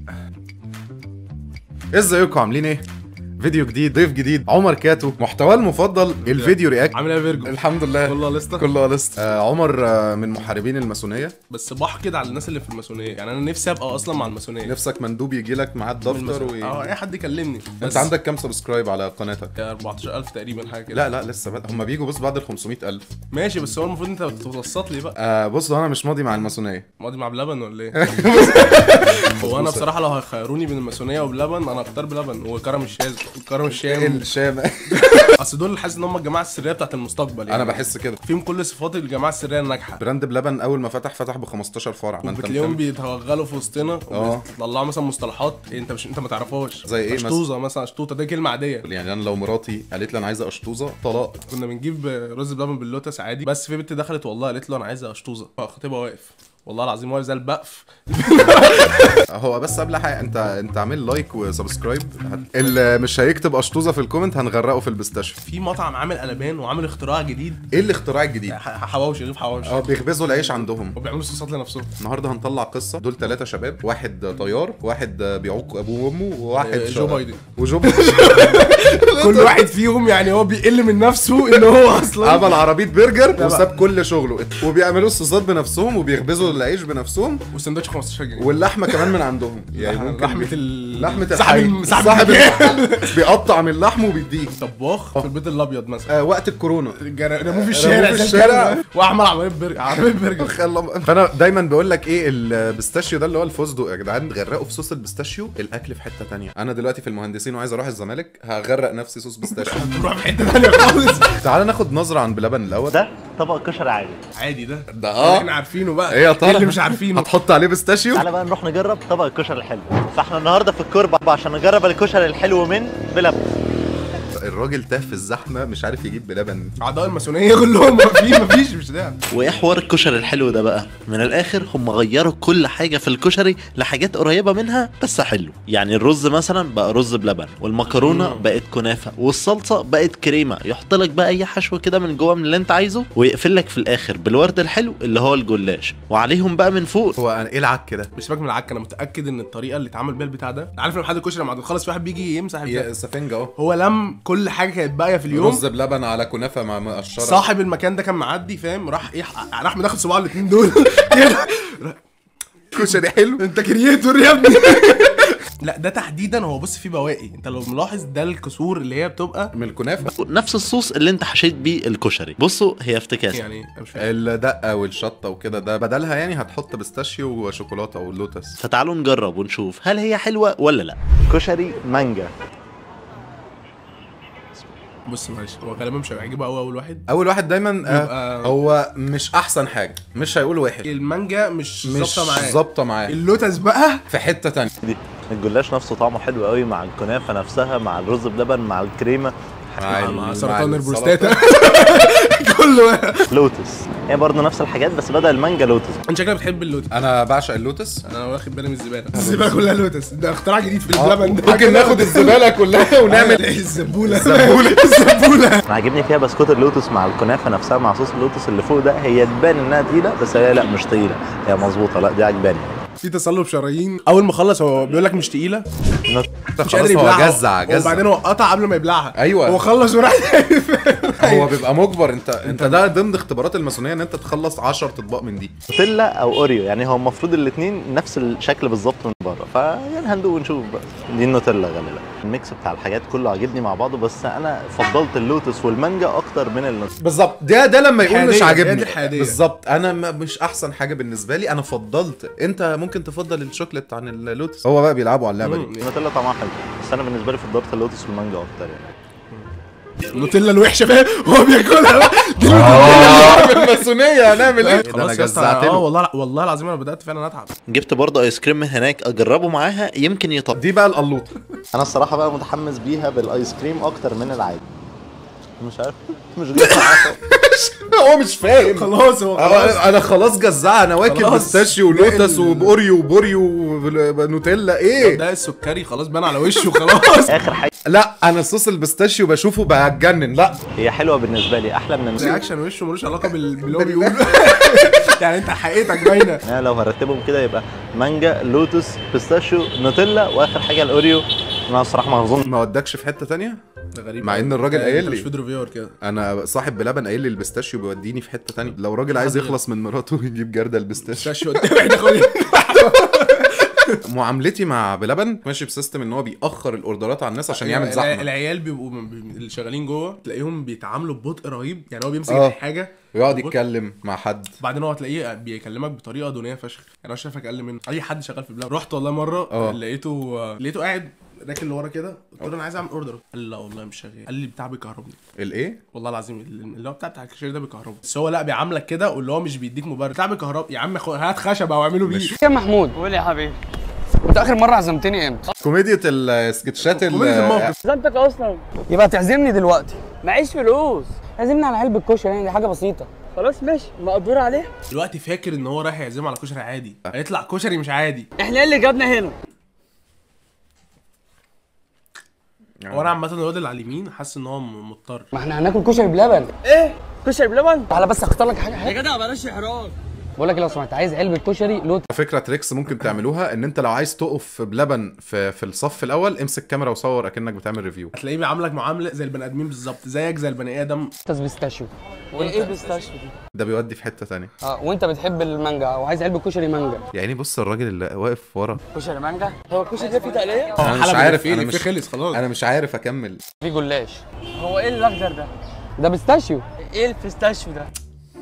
ازيكم عاملين ايه فيديو جديد ضيف جديد عمر كاتو محتواه المفضل الفيديو رياكت عامل ايه يا فيرجو؟ الحمد لله والله لسه كله لسه آه عمر آه من محاربين الماسونيه بس بحقد على الناس اللي في الماسونيه يعني انا نفسي ابقى اصلا مع الماسونيه نفسك مندوب يجي لك معاه الدفتر الماسونية. اه و... اي حد يكلمني انت بس عندك كام سبسكرايب على قناتك 14000 تقريبا حاجه كده لا لا لسه بقى هم بيجوا بص بعد ال 500000 ماشي بس هو المفروض انت توسط لي بقى آه بص انا مش ماضي مع الماسونيه ماضي مع بلبن ولا ايه؟ هو انا بصراحه لو هيخيروني بين الماسونيه وبلبن انا اختار بلبن وكرم الشاذ كرم الشام الشام اصل دول حاسس ان هم الجماعه السريه بتاعت المستقبل يعني انا بحس كده فيهم كل صفات الجماعه السريه الناجحه براند بلبن اول ما فتح فتح ب 15 فرع ما انت بتلاقيهم متخيل؟ بيتوغلوا في وسطنا اه. وبيطلعوا مثلا مصطلحات انت مش انت ما تعرفهاش زي ايه مثلا؟ اشطوزه مثلا اشطوطه دي كلمه عاديه يعني انا لو مراتي قالت لي انا عايزه اشطوزه طلاق كنا بنجيب رز بلبن باللوتس عادي بس في بنت دخلت والله قالت له انا عايزه اشطوزه فخطيبها واقف والله العظيم واقف زي البقف هو بس قبل حاجه انت انت عامل لايك وسبسكرايب هت... اللي مش هيكتب اشطوزه في الكومنت هنغرقه في البستاشيو في مطعم عامل قلبان وعامل اختراع جديد ايه الاختراع الجديد ح- حواوشي رغيف حواوشي اه بيخبزوا العيش عندهم وبيعملوا صوصات لنفسهم النهارده هنطلع قصه دول ثلاثه شباب واحد طيار واحد بيعوق ابوه وامه وواحد آه، جو بايدن. وجو كل واحد فيهم يعني هو بيقل من نفسه ان هو اصلا عمل عربيه برجر بقى. وساب كل شغله وبيعملوا الصوصات بنفسهم وبيخبزوا العيش بنفسهم والسندوتش 15 جنيه واللحمه كمان من عندهم يعني ممكن لحمه بي- ال لحمه صاحب الحي الم- صاحب صاحب المكان. المحل بيقطع من اللحم وبيديك طباخ في البيض الابيض مثلا آه وقت الكورونا جر- رموه في الشارع في زي الشارع. الكلب. واعمل عربيه برجر عربيه برجر خلى فانا دايما بقول لك ايه البستاشيو ده اللي هو الفستق يا جدعان غرقوا في صوص البستاشيو الاكل في حته تانية انا دلوقتي في المهندسين وعايز اروح الزمالك هغرق نفسي صوص بستاشيو نروح في حته ثانيه خالص تعال ناخد نظره عن بلبن الاول ده طبق كشري عادي عادي ده ده اللي اه احنا عارفينه بقى ايه يا ترى اللي مش عارفينه هتحط عليه بستاشيو تعالى بقى نروح نجرب طبق الكشري الحلو فاحنا النهارده في الكوربة عشان نجرب الكشري الحلو من بلبن الراجل تاه في الزحمه مش عارف يجيب بلبن اعضاء الماسونيه كلهم واقفين مفيش مش ده وايه حوار الكشري الحلو ده بقى من الاخر هم غيروا كل حاجه في الكشري لحاجات قريبه منها بس حلو يعني الرز مثلا بقى رز بلبن والمكرونه بقت كنافه والصلصه بقت كريمه يحط لك بقى اي حشو كده من جوه من اللي انت عايزه ويقفل لك في الاخر بالورد الحلو اللي هو الجلاش وعليهم بقى من فوق هو أنا ايه العك كده مش سيبك من العك انا متاكد ان الطريقه اللي اتعمل بيها البتاع ده عارف لما حد الكشري لما تخلص في واحد بيجي يمسح البتاع. يا سفنجه اهو هو لم كل حاجه كانت باقيه في اليوم رز بلبن على كنافه مع مقشره صاحب المكان ده كان معدي فاهم راح ايه راح مدخل صباعه الاثنين دول كده. كشري حلو انت كرييتور يا ابني لا ده تحديدا هو بص فيه بواقي انت لو ملاحظ ده الكسور اللي هي بتبقى من الكنافه نفس الصوص اللي انت حشيت بيه الكشري بصوا هي افتكاسه يعني أنا مش فاهم الدقه والشطه وكده ده بدلها يعني هتحط بستاشيو وشوكولاته ولوتس فتعالوا نجرب ونشوف هل هي حلوه ولا لا كشري مانجا بص معلش هو غالبا مش هيعجبه قوي اول واحد اول واحد دايما آه يبقى- هو مش احسن حاجه مش هيقول وحش المانجا مش مش ظابطه معاه ظابطه معاه اللوتس بقى في حته تانية دي الجلاش نفسه طعمه حلو قوي مع الكنافه نفسها مع الرز بلبن مع الكريمه مع, ال- مع سرطان السلطة. البروستاتا كله لوتس هي برضه نفس الحاجات بس بدل المانجا لوتس انت شكلك بتحب اللوتس انا بعشق اللوتس انا واخد بالي من الزباله الزباله كلها لوتس ده اختراع جديد في آه، اللبن ده ممكن ناخد الزباله كلها ونعمل الزبوله الزبوله الزبوله انا عاجبني فيها بسكوت اللوتس مع الكنافه نفسها مع صوص اللوتس اللي فوق ده هي تبان انها تقيله بس هي لا مش تقيله هي مظبوطه لا دي عجباني في تصلب شرايين اول ما خلص هو بيقول لك مش تقيله مش قادر خلاص هو يبلعها جزع جزع وبعدين هو قطع قبل ما يبلعها أيوة. هو خلص وراح هو بيبقى مجبر انت انت ده ضمن اختبارات الماسونيه ان انت تخلص 10 اطباق من دي نوتيلا او اوريو يعني هو المفروض الاثنين نفس الشكل بالظبط من بره فيعني هندوق ونشوف بقى دي النوتيلا غالبا الميكس بتاع الحاجات كله عاجبني مع بعضه بس انا فضلت اللوتس والمانجا اكتر من النوتيلا بالظبط ده ده لما يقول مش حادية، هي عاجبني دي الحادية. بالظبط انا م- مش احسن حاجه بالنسبه لي انا فضلت انت ممكن تفضل الشوكليت عن اللوتس هو بقى بيلعبوا على اللعبه دي النوتيلا طعمها حلو بس انا بالنسبه لي فضلت اللوتس والمانجا اكتر يعني النوتيلا الوحشه فاهم هو بياكلها بقى. دي الماسونيه هنعمل ايه ده انا خلاص يا اسطى جزعت اه له والله والله العظيم انا بدات فعلا اتعب جبت برضه ايس كريم من هناك اجربه معاها يمكن يطب دي بقى القلوط انا الصراحه بقى متحمس بيها بالايس كريم اكتر من العادي مش عارف مش جاي هو مش فاهم خلاص هو هو خلاص انا خلاص جزع انا واكل خلاص. بستاشيو ولوتس ال- وبوريو وبوريو ونوتيلا ايه ده السكري خلاص بان على وشه خلاص اخر حاجه لا انا صوص البستاشيو بشوفه بتجنن لا هي حلوه بالنسبه لي احلى من رياكشن وشه ملوش علاقه بال- باللي هو بيقوله يعني انت حقيقتك باينه انا لو هرتبهم كده يبقى مانجا لوتس بيستاشيو نوتيلا واخر حاجه الاوريو انا الصراحه ما اظن ما ودكش في حته تانية ده غريب مع أوي. ان الراجل ده قايل أنت لي. مش فيدرو فيور كده انا صاحب بلبن قايل لي البستاشيو بيوديني في حته تانية لو راجل عايز حد- يخلص من مراته يجيب جردل البستاشيو مش قدام احنا خد معاملتي مع بلبن ماشي بسيستم ان هو بيأخر الاوردرات على الناس عشان يعمل الع- زحمه العيال بيبقوا م- ب- اللي شغالين جوه تلاقيهم بيتعاملوا ببطء رهيب يعني هو بيمسك آه. الحاجه ويقعد بص. يتكلم مع حد بعدين هو تلاقيه بيكلمك بطريقه دونيه فشخ يعني انا شايفك اقل منه اي حد شغال في بلاد رحت والله مره آه. لقيته لقيته قاعد راكن لورا كده قلت له انا عايز اعمل اوردر قال لي لا والله مش شغال قال لي بتاع بيكهربني الايه والله العظيم اللي هو بتاع بتاع الكاشير ده بيكهربه بس هو لا بيعاملك كده واللي هو مش بيديك مبرر بتاع بيكهرب يا عم خو- هات خشبه واعمله بيه مش- يا محمود قول يا حبيبي انت اخر مره عزمتني امتى كوميديا السكتشات ال- كوميديا الموقف عزمتك اصلا يبقى تعزمني دلوقتي معيش فلوس عزمني على علبه كشري يعني دي حاجه بسيطه خلاص ماشي مقدور عليه دلوقتي فاكر ان هو رايح يعزم على كشري عادي هيطلع كشري مش عادي احنا ايه اللي جابنا هنا هو انا عامه الواد اللي على اليمين حاسس ان هو م- مضطر ما احنا هناكل كشري بلبن ايه كشري بلبن تعالى بس اختار لك حاجه يا حلوه جدع بلاش احراج بقول لك إيه لو سمحت عايز علبه كشري لوت فكره تريكس ممكن تعملوها ان انت لو عايز تقف بلبن في في الصف الاول امسك كاميرا وصور اكنك بتعمل ريفيو هتلاقيه بيعاملك معامله زي البني ادمين بالظبط زيك زي البني ادم تاز بيستاشيو ايه ايه بيستاشفي دي ده بيودي في حته تانية اه وانت بتحب المانجا وعايز علبه كشري مانجا يعني بص الراجل اللي واقف ورا كشري مانجا هو الكشري ده فيه تقليه انا مش حلب عارف اللي انا فيه مش خلص خلاص انا مش عارف اكمل في جلاش هو ايه الاخضر ده ده بيستاشيو ايه البيستاشيو ده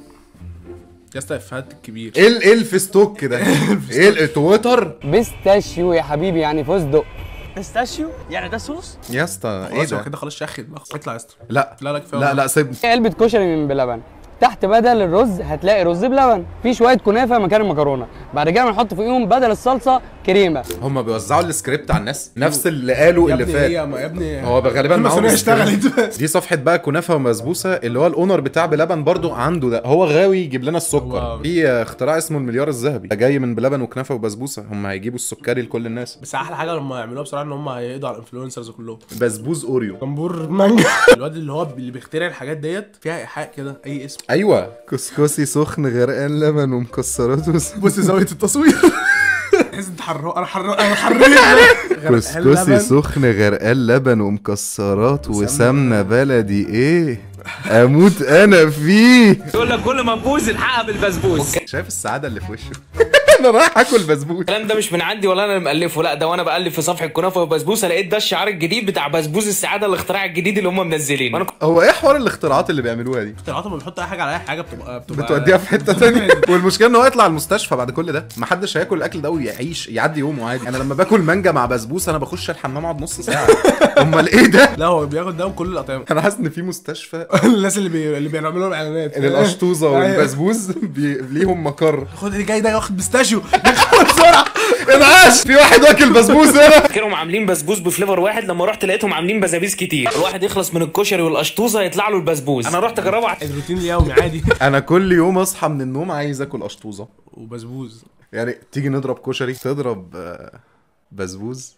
يا اسطى افيهات كبير ايه ال- ايه الفستوك ده ايه التويتر بيستاشيو يا حبيبي يعني فستق بيستاشيو يعني ده صوص يا اسطى ايه خلاص هو ده كده خلاص شخ دماغه اطلع يا اسطى لا لا لا كفايه لا لا سيبني علبه كشري من بلبن تحت بدل الرز هتلاقي رز بلبن في شويه كنافه مكان المكرونه بعد كده بنحط فوقيهم بدل الصلصه كريمه هم بيوزعوا السكريبت على الناس نفس اللي قالوا يا اللي ابني فات هي ما يا ابني هو غالبا معاهم الماسونيه السكريبت. اشتغلت دي صفحة بقى كنافة ومسبوسة اللي هو الأونر بتاع بلبن برضو عنده ده هو غاوي يجيب لنا السكر هو- في اختراع اسمه المليار الذهبي ده جاي من بلبن وكنافة وبسبوسة هم هيجيبوا السكري لكل الناس بس احلى حاجه لما يعملوها بصراحه ان هم هيقضوا على الانفلونسرز كلهم بسبوس أوريو جمبور مانجا الواد اللي هو اللي بيخترع الحاجات ديت فيها ايحاء كده اي اسم أيوة كسكسي سخن غرقان لبن ومكسرات وس- بص زاويه التصوير تحس انت حراق انا حراق انا حريق كسكسي سخن غرقان لبن ومكسرات وسمنة بلدي ايه اموت انا فيه يقول لك كل ما تبوظ الحقها بالبسبوس شايف السعادة اللي في وشه انا رايح اكل بسبوس الكلام ده مش من عندي ولا انا اللي مألفه لا ده وانا بقلب في صفحه كنافه وبسبوسه لقيت ده الشعار الجديد بتاع بسبوس السعاده الاختراع الجديد اللي هم منزلينه انا هو ايه حوار الاختراعات اللي بيعملوها دي اختراعات ما بيحط اي حاجه على اي حاجه بتبقى بتبقى بتوديها في حته تانية والمشكله ان هو يطلع المستشفى بعد كل ده محدش هياكل الاكل ده ويعيش يعدي يومه عادي انا لما باكل مانجا مع بسبوسه انا بخش الحمام اقعد نص ساعه امال ايه ده لا هو بياخد ده من كل الاطعمه انا حاسس ان في مستشفى الناس اللي بي... اللي بيعملوا لهم اعلانات القشطوزه أيوة. والبسبوس بي... ليهم مقر خد اللي جاي ده واخد بيستاشيو دخل بسرعه انعاش في واحد واكل بسبوس هنا فاكرهم عاملين بسبوس بفليفر واحد لما رحت لقيتهم عاملين بزابيز كتير الواحد يخلص من الكشري والقشطوزه يطلع له البسبوس انا رحت اجربه ع- الروتين اليومي عادي انا كل يوم اصحى من النوم عايز اكل قشطوزه وبسبوس يعني تيجي نضرب كشري تضرب آه، بسبوس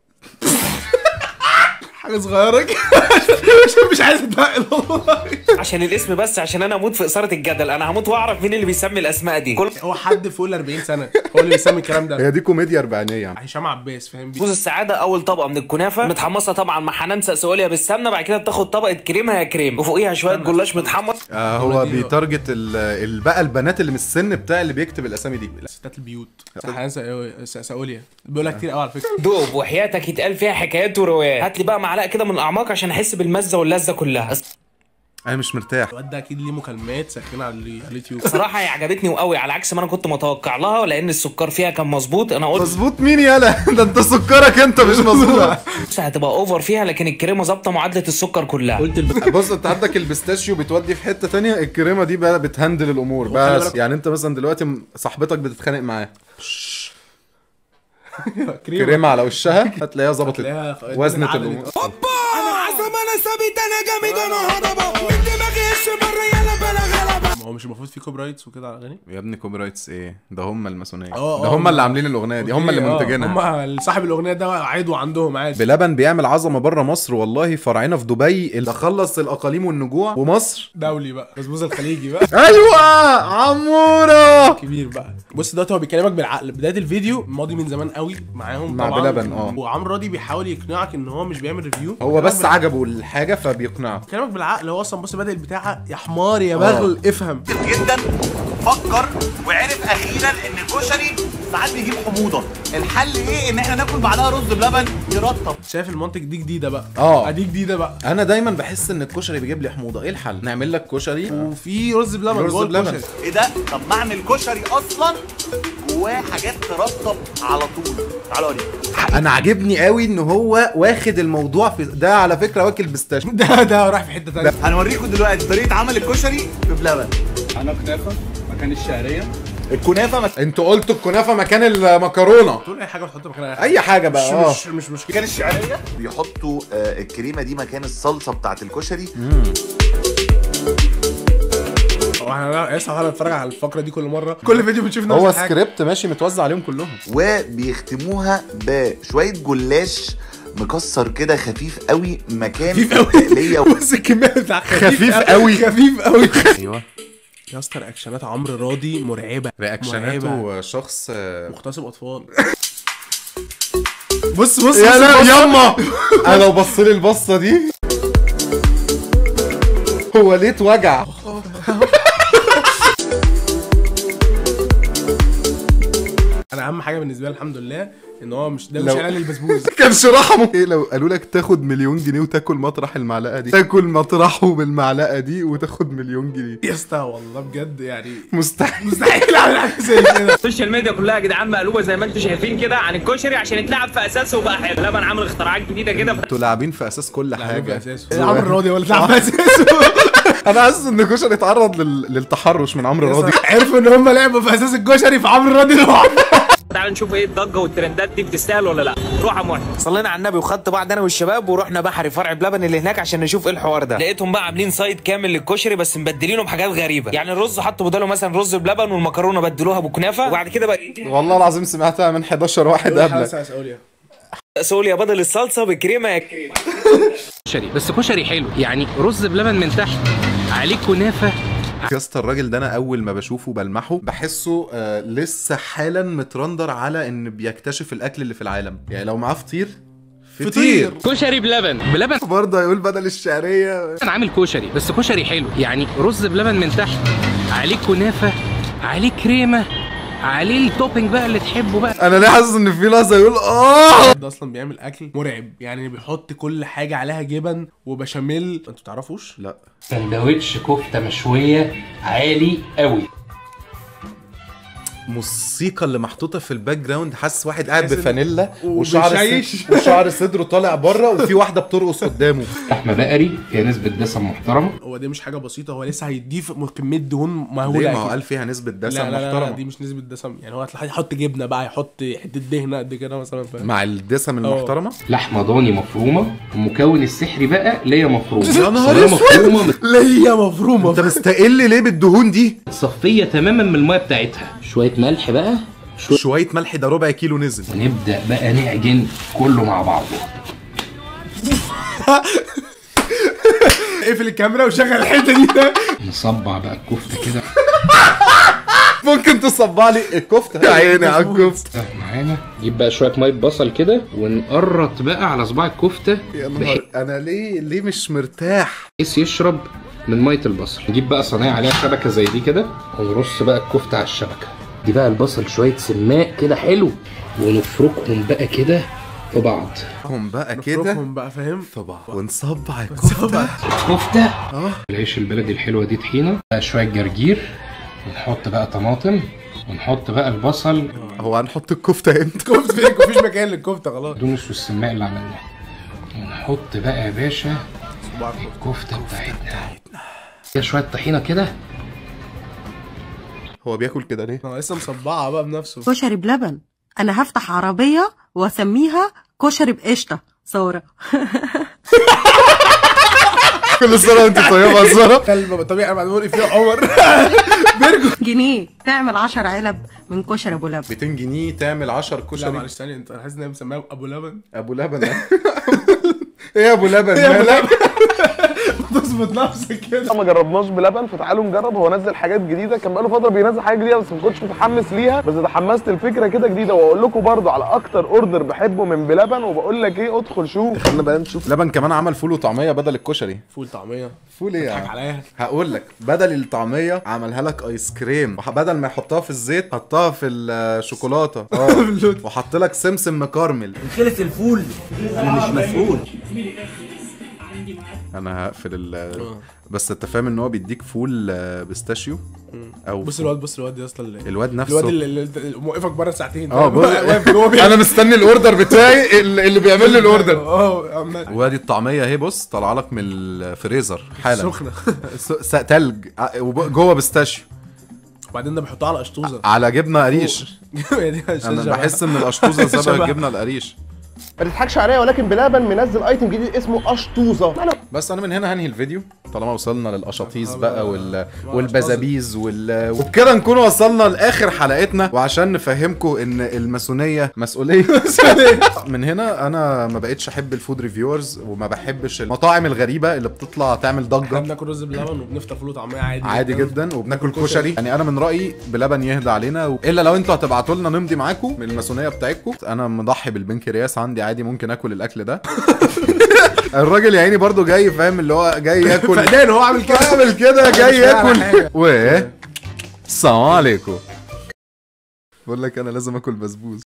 حاجه صغيره كده عشان مش عايز اتنقل والله عشان الاسم بس عشان انا اموت في اثاره الجدل انا هموت واعرف مين اللي بيسمي الاسماء دي كل هو حد فوق ال 40 سنه هو اللي بيسمي الكلام ده هي دي كوميديا اربعينيه يعني هشام عباس فاهم بسبوس السعاده اول طبقه من الكنافه متحمصه طبعا مع حنان سقسوليا بالسمنه بعد كده بتاخد طبقه كريمه يا كريم وفوقيها شويه جلاش متحمص آه هو دي- بيتارجت ال- ال- بقى البنات اللي من السن بتاع اللي بيكتب الاسامي دي ستات البيوت حنان سا- سا- ساوليا بيقولها كتير قوي على فكره دوب وحياتك يتقال فيها حكايات وروايات هات لي بقى معلقه كده من الاعماق عشان احس بالمزه واللذه كلها انا مش مرتاح الواد ده اكيد ليه مكالمات ساخنه على ال- على اليوتيوب صراحه هي عجبتني وقوي على عكس ما انا كنت متوقع لها لان السكر فيها كان مظبوط انا قلت مظبوط مين يالا ده انت سكرك انت مش مظبوط بص هتبقى اوفر فيها لكن الكريمه ظابطه معادله السكر كلها بص انت عندك البيستاشيو بتودي في حته تانية الكريمه دي بقى بتهندل الامور خلي بس بالك- يعني انت مثلا دلوقتي م- صاحبتك بتتخانق معاه كريمه كريمه على وشها هتلاقيها ظبطت هتلاقيها وزنت عدلت. الامور ما هو مش المفروض في كوبي رايتس وكده على الاغاني يا ابني كوبي رايتس ايه ده هم الماسونيه اه، ده اه، هم اللي عاملين الاغنيه دي هم اللي أوكي، اه، منتجينها هم صاحب الاغنيه ده عضو عندهم عادي بلبن بيعمل عظمه بره مصر والله فرعنا في دبي اللي خلص الاقاليم والنجوع ومصر دولي بقى بسبوسه الخليجي بقى ايوه عموره كبير بقى بص دلوقتي هو بيكلمك بالعقل بدايه الفيديو ماضي من زمان قوي معاهم مع طبعا بلبن، اه. وعمرو راضي بيحاول يقنعك ان هو مش بيعمل ريفيو هو بيكلمك بس بالعقل. عجبه الحاجه فبيقنعك بيكلمك بالعقل هو اصلا بص بادئ البتاع يا حمار يا بغل افهم جدا فكر وعرف اخيرا ان الكشري ساعات بيجيب حموضه الحل ايه ان احنا ناكل بعدها رز بلبن يرطب شايف المنطق دي جديده بقى اه. دي جديده بقى انا دايما بحس ان الكشري بيجيب لي حموضه ايه الحل نعمل لك كشري وفي رز بلبن رز جوه بلبن. الكشري. ايه ده طب ما اعمل كشري اصلا جواه حاجات ترطب على طول تعالوا اوريك انا عاجبني قوي ان هو واخد الموضوع في ده على فكره واكل بيستاشيو ده ده راح في حته ثانيه هنوريكم دلوقتي طريقه عمل الكشري في بلبن انا كنافه مكان الشعريه الكنافه ما انتوا قلتوا الكنافه مكان المكرونه تقول اي حاجه وتحط مكانها اي حاجه مش بقى اه مش مش مشكله كان الشعريه بيحطوا آه، الكريمه دي مكان الصلصه بتاعت الكشري هو احنا لسه هنتفرج على الفقره دي كل مره كل فيديو بنشوف نفس هو الحاجه سكريبت ماشي متوزع عليهم كلهم وبيختموها بشويه جلاش مكسر كده خفيف قوي مكان خفيف قوي. التقليه بص الكميه بتاع خفيف قوي. خفيف قوي ايوه يا اسطى رياكشنات عمرو راضي مرعبه مرعبة. رياكشناته شخص آه، مغتصب اطفال بص بص يا بص لا بص. ياما انا لو بص لي البصه دي هو ليه اتوجع انا اهم حاجه بالنسبه لي الحمد لله ان هو مش ده مش لو- اعلان للبسبوس كانش رحمه ايه لو قالوا لك تاخد مليون جنيه وتاكل مطرح المعلقه دي تاكل مطرحه بالمعلقه دي وتاخد مليون جنيه يا اسطى والله بجد يعني مستحيل مستحيل اعمل حاجه زي كده السوشيال ميديا كلها يا جدعان مقلوبه زي ما انتم شايفين كده عن الكشري عشان يتلعب في اساسه وبقى حلو لبن عامل اختراعات جديده كده انتوا لاعبين في اساس كل حاجه حاجه اساسه عمرو راضي ولا تلعب في اساسه انا حاسس ان كشري اتعرض لل... للتحرش من عمرو راضي عرفوا ان هم لعبوا في اساس الكشري في عمرو راضي لوحده تعالوا نشوف ايه الضجه والترندات دي بتستاهل ولا لا روح يا محمد صلينا على النبي وخدت بعض انا والشباب ورحنا بحري فرع بلبن اللي هناك عشان نشوف ايه الحوار ده لقيتهم بقى عاملين سايت كامل للكشري بس مبدلينه بحاجات غريبه يعني الرز حطوا بداله مثلا رز بلبن والمكرونه بدلوها بكنافه وبعد كده بقى والله العظيم سمعتها من 11 واحد قبلك سوريا بدل الصلصه بكريمه يا كريمه كشري بس كشري حلو يعني رز بلبن من تحت عليه كنافه يا اسطى الراجل ده انا اول ما بشوفه بلمحه بحسه آه لسه حالا مترندر على ان بيكتشف الاكل اللي في العالم يعني لو معاه فطير فطير كشري بلبن بلبن برضه هيقول بدل الشعريه انا عامل كشري بس كشري حلو يعني رز بلبن من تحت عليه كنافه عليه كريمه عليه التوبينج بقى اللي تحبه بقى انا ليه حاسس ان في لحظه يقول اه ده اصلا بيعمل اكل مرعب يعني بيحط كل حاجه عليها جبن وبشاميل انتوا تعرفوش لا سندوتش كفته مشويه عالي قوي الموسيقى اللي محطوطه في الباك جراوند حاسس واحد قاعد حاسس إن- بفانيلا وشعر وبيشيش. صدر وشعر صدره طالع بره وفي واحده بترقص قدامه لحمه بقري فيها نسبه دسم محترمه هو دي مش حاجه بسيطه هو لسه هيضيف كميه دهون ليه مهوله ما هو أكيد. قال فيها نسبه لا دسم لا, لا, لا محترمه دي مش نسبه دسم يعني هو هتلاقي يحط جبنه بقى يحط حته دهنه قد كده مثلا فاهم مع الدسم المحترمه لحمه ضاني مفرومه المكون السحري بقى ليا مفرومه يا نهار صينية أسود. مفرومه ليا مفرومه انت مستقل ليه بالدهون دي متصفيه تماما من الميه بتاعتها شويه ملح بقى شويه شويه ملح ده ربع كيلو نزل ونبدا بقى نعجن كله مع بعضه اقفل الكاميرا وشغل الحته دي ده نصبع بقى الكفته كده ممكن تصبع لي الكفته يا عيني على الكفته ده معانا نجيب بقى شويه ميه بصل كده ونقرط بقى على صباع الكفته يا نهار انا ليه ليه مش مرتاح بحيث يشرب من ميه البصل نجيب بقى صينيه عليها شبكه زي دي كده ونرص بقى الكفته على الشبكه دي بقى البصل شويه سماق كده حلو ونفركهم بقى كده في بعض هم بقى كده نفركهم بقى فاهم طبعا ونصبع الكفته كفته العيش البلدي الحلوه دي طحينه بقى شويه جرجير ونحط بقى طماطم ونحط بقى البصل هو هنحط الكفته امتى كفته فين مفيش مكان للكفته خلاص الدونس والسماق اللي عملناه ونحط بقى يا باشا الكفته بتاعتنا فيها شويه طحينه كده هو بياكل كده ليه هو لسه مصبعها بقى بنفسه كشري بلبن انا هفتح عربيه واسميها كشري بقشطه ساره كل سنه وانت طيبه يا ساره كلب طبيعي بعد ما اقول فيها عمر جنيه تعمل 10 علب من كشري ابو لبن 200 جنيه تعمل 10 لا كشري معلش ثانيه انت حاسس ان هي مسميها ابو لبن ابو لبن ايه يا ابو لبن مالك تظبط نفسك كده ما جربناش بلبن فتعالوا نجرب هو نزل حاجات جديده كان بقاله فتره بينزل حاجات جديده بس ما كنتش متحمس ليها بس اتحمست الفكره كده جديده واقول لكم برضو على اكتر اوردر بحبه من بلبن وبقول لك ايه ادخل شوف خلينا بقى نشوف لبن كمان عمل فول وطعميه بدل الكشري فول طعميه فول ايه يا بتضحك عم؟ عليا هقول لك بدل الطعميه عملها لك ايس كريم وح- بدل ما يحطها في الزيت حطها في الشوكولاته اه وحط لك سمسم مكرمل خلص الفول انا مش مسؤول انا هقفل ال بس انت فاهم ان هو بيديك فول آه، بيستاشيو او بص الواد بص الواد يا اسطى اللي- الواد نفسه الواد اللي, اللي اللي موقفك بره ساعتين اه بص واقف جوه بيعمل- انا مستني الاوردر بتاعي اللي اللي بيعمل لي الاوردر اه عمال وادي الطعميه اهي بص طالعه لك من الفريزر حالا سخنه س- س- تلج ع- وب- جوه بيستاشيو وبعدين ده بيحطوها على قشطوزه على جبنه قريش هي دي انا بحس ان القشطوزه شبه الجبنه القريش ما تضحكش عليا ولكن بلبن منزل ايتم جديد اسمه اشطوزه بس انا من هنا هنهي الفيديو طالما وصلنا للقشاطيز آه، بقى بقى. وال... بقى والبزابيز وال... وبكده نكون وصلنا لاخر حلقتنا وعشان نفهمكم ان الماسونيه مسؤوليه من هنا انا ما بقتش احب الفود ريفيورز وما بحبش المطاعم الغريبه اللي بتطلع تعمل احنا ضجه بناكل رز بلبن وبنفطر فول وطعميه عادي عادي جدا وبناكل كشري يعني انا من رايي بلبن يهدى علينا و... الا لو انتوا هتبعتوا لنا نمضي معاكم من الماسونيه بتاعتكم انا مضحي بالبنكرياس عندي عادي ممكن اكل الاكل ده الراجل يا عيني برضه جاي فاهم اللي هو جاي ياكل فقدان هو عامل كده عامل كده جاي مش فاهم ياكل حاجة. و السلام عليكم بقول لك انا لازم اكل بسبوس